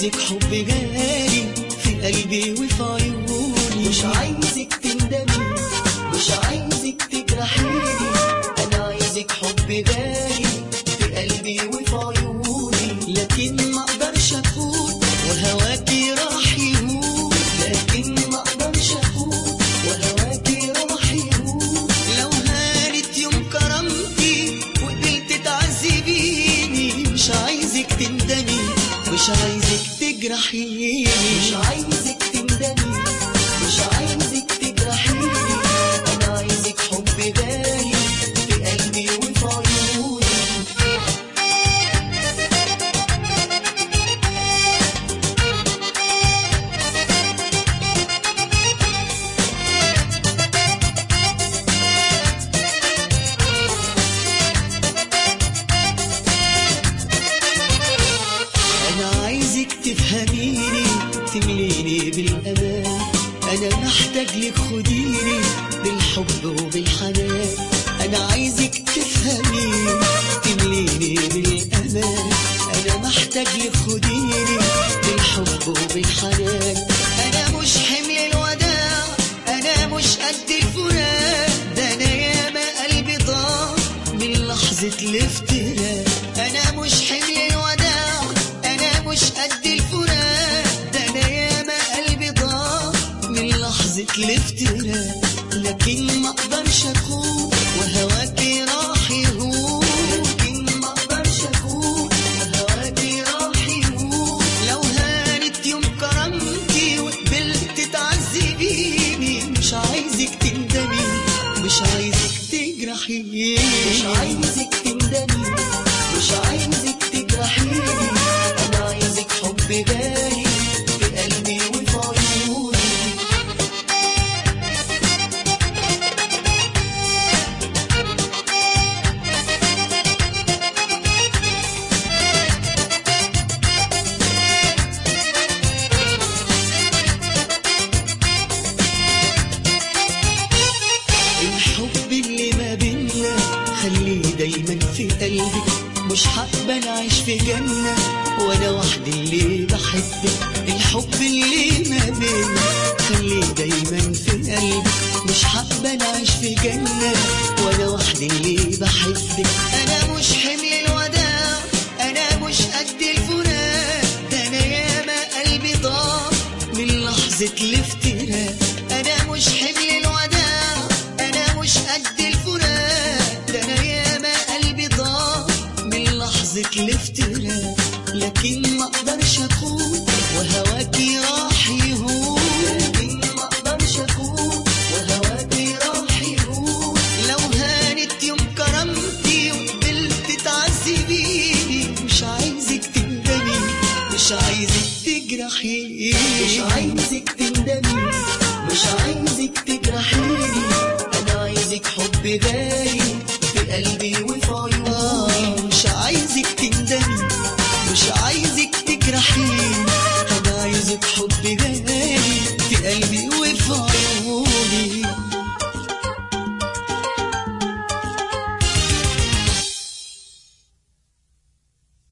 عايزك حب غالي في قلبي وفي عيوني مش عايزك تندمي مش عايزك تجرحيني انا عايزك حب غالي في قلبي وفي عيوني لكن ما اقدرش افوت وهواكي راح يموت لكن ما اقدرش افوت وهواكي راح يموت لو هانت يوم كرامتي وقبلت تعذبيني مش عايزك تندمي مش عايزك تجرحيني مش عايزك تندمي مش عايزك تجرحيني انا عايزك حب غالي في قلبي وفي عيوني انا عايزك تفهميني تمليني بالامان انا محتاج لك خديني بالحب وبالحنان انا عايزك تفهميني تمليني بالامان انا محتاج لك خديني بالحب وبالحنان انا مش حمل الوداع انا مش قد الفراق ده انا ياما قلبي ضاع من لحظة الافتراق انا مش حمل الوداع انا مش قد الفراق ده انا ياما قلبي ضاع من لحظة الافتراق لكن ما اقدرش اكون وهواكي راح يهون لكن ما اقدرش اكون وهواكي راح يموت لو هانت يوم كرامتي وقبلت تعذبيني مش عايزك تندمي مش عايزك تجرحيني مش عايزك تندمي مش عايزك تجرحيني انا عايزك حب غالي في قلبي وفي عيوني الحب اللي ما بينا خليه دايما في قلبي مش حابة نعيش في جنة وانا وحدي اللي بحبك الحب اللي ما بينا خليه دايما في قلبي مش حابة نعيش في جنة وانا وحدي اللي بحبك انا مش حمل الوداع انا مش قد الفراق ده انا ياما قلبي ضاع من لحظة الافتراق انا مش حمل الوداع انا مش قد الفراق ده انا ياما قلبي ضاع من لحظة الافتراق لكن ما اقدرش اكون وهواكي راح يهون لكن ما اقدرش اكون وهواكي راح يموت لو هانت يوم كرامتي وقبلت تعذبيني مش عايزك تندمي مش عايزك تجرحيني مش عايزك تندمي مش عايزك تجرحيني انا عايزك حب غالي في قلبي وفي عيوني مش عايزك تندمي مش عايزك تجرحيني انا عايزك حب